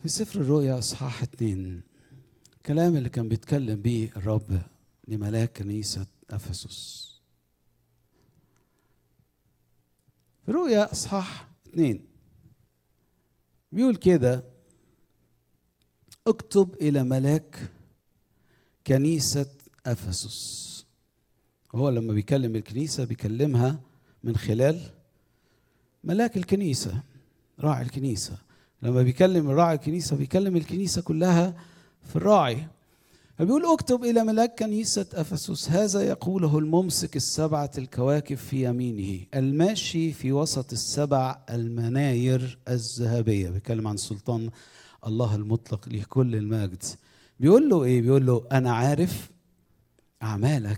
في سفر الرؤيا اصحاح اتنين الكلام اللي كان بيتكلم بيه الرب لملاك كنيسة أفسس في رؤيا اصحاح اتنين بيقول كده اكتب إلى ملاك كنيسة أفسس هو لما بيكلم الكنيسة بيكلمها من خلال ملاك الكنيسة راعي الكنيسة لما بيكلم راعي الكنيسة بيكلم الكنيسة كلها في الراعي فبيقول اكتب إلى ملاك كنيسة أفسس هذا يقوله الممسك السبعة الكواكب في يمينه الماشي في وسط السبع المناير الذهبية بيتكلم عن سلطان الله المطلق له كل المجد بيقول له ايه بيقول له انا عارف اعمالك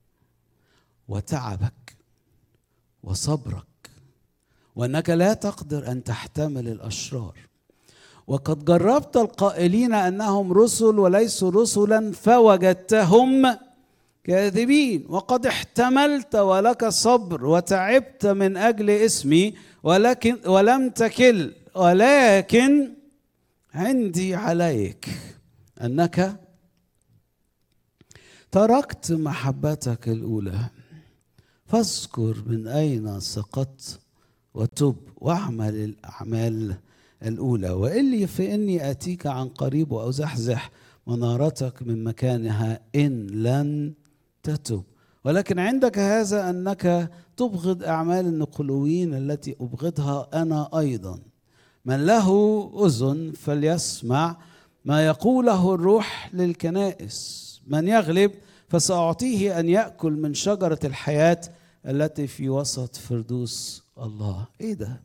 وتعبك وصبرك وانك لا تقدر ان تحتمل الاشرار وقد جربت القائلين انهم رسل وليسوا رسلا فوجدتهم كاذبين وقد احتملت ولك صبر وتعبت من اجل اسمي ولكن ولم تكل ولكن عندي عليك انك تركت محبتك الاولى فاذكر من اين سقطت وتب واعمل الاعمال الاولى والا فاني اتيك عن قريب وازحزح منارتك من مكانها ان لن تتب ولكن عندك هذا انك تبغض اعمال النقلويين التي ابغضها انا ايضا من له اذن فليسمع ما يقوله الروح للكنائس من يغلب فساعطيه ان ياكل من شجره الحياه التي في وسط فردوس الله ايه ده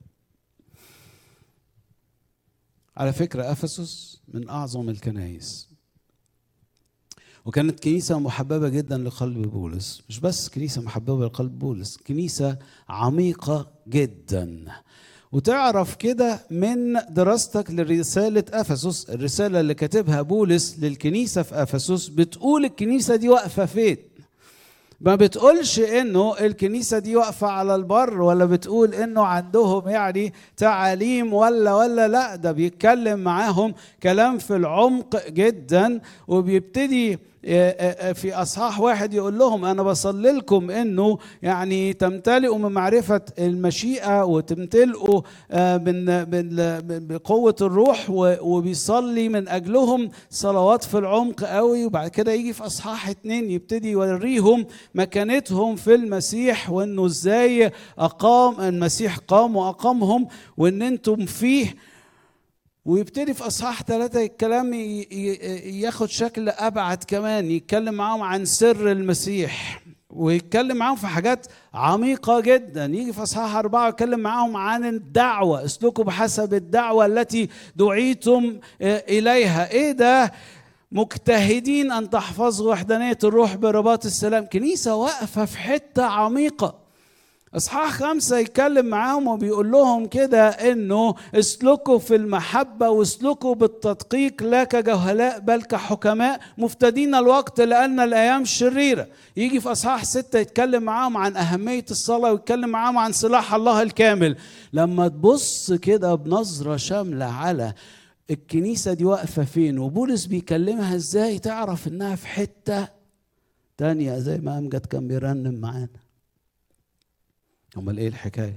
على فكره افسس من اعظم الكنائس وكانت كنيسة محببة جدا لقلب بولس مش بس كنيسة محببة لقلب بولس كنيسة عميقة جدا وتعرف كده من دراستك لرسالة أفسس الرسالة اللي كاتبها بولس للكنيسة في أفسس بتقول الكنيسة دي واقفة فين ما بتقولش انه الكنيسة دي واقفة على البر ولا بتقول انه عندهم يعني تعاليم ولا ولا لا ده بيتكلم معاهم كلام في العمق جدا وبيبتدي في اصحاح واحد يقول لهم انا بصلي لكم انه يعني تمتلئوا من معرفه المشيئه وتمتلئوا من بقوه الروح وبيصلي من اجلهم صلوات في العمق قوي وبعد كده يجي في اصحاح اتنين يبتدي يوريهم مكانتهم في المسيح وانه ازاي اقام المسيح قام واقامهم وان انتم فيه ويبتدي في اصحاح ثلاثة الكلام ياخد شكل ابعد كمان يتكلم معاهم عن سر المسيح ويتكلم معاهم في حاجات عميقة جدا يجي في اصحاح أربعة يتكلم معاهم عن الدعوة اسلكوا بحسب الدعوة التي دعيتم إليها ايه ده مجتهدين أن تحفظوا وحدانية الروح برباط السلام كنيسة واقفة في حتة عميقة اصحاح خمسة يتكلم معاهم وبيقول لهم كده انه اسلكوا في المحبة واسلكوا بالتدقيق لا كجهلاء بل كحكماء مفتدين الوقت لأن الأيام شريرة يجي في أصحاح ستة يتكلم معاهم عن أهمية الصلاة ويتكلم معاهم عن سلاح الله الكامل لما تبص كده بنظرة شاملة على الكنيسة دي واقفة فين وبولس بيكلمها ازاي تعرف انها في حتة تانية زي ما أمجد كان بيرنم معانا امال ايه الحكايه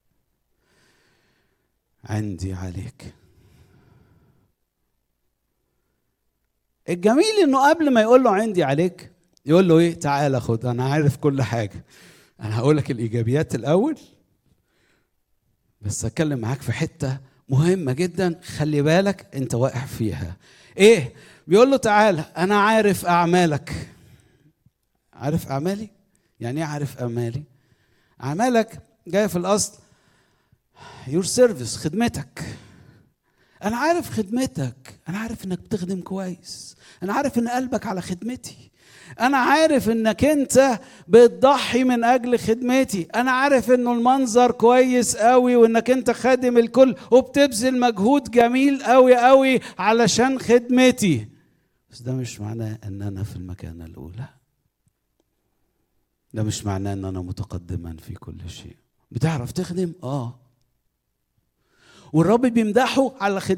عندي عليك الجميل انه قبل ما يقول له عندي عليك يقول له ايه تعالى خد انا عارف كل حاجه انا هقول لك الايجابيات الاول بس اتكلم معاك في حته مهمه جدا خلي بالك انت واقع فيها ايه بيقول له تعالى انا عارف اعمالك عارف اعمالي يعني ايه عارف اعمالي اعمالك جايه في الاصل يور سيرفيس خدمتك انا عارف خدمتك انا عارف انك بتخدم كويس انا عارف ان قلبك على خدمتي انا عارف انك انت بتضحي من اجل خدمتي انا عارف انه المنظر كويس قوي وانك انت خادم الكل وبتبذل مجهود جميل قوي قوي علشان خدمتي بس ده مش معناه ان انا في المكانه الاولى ده مش معناه ان انا متقدما في كل شيء بتعرف تخدم اه والرب بيمدحه على خدمة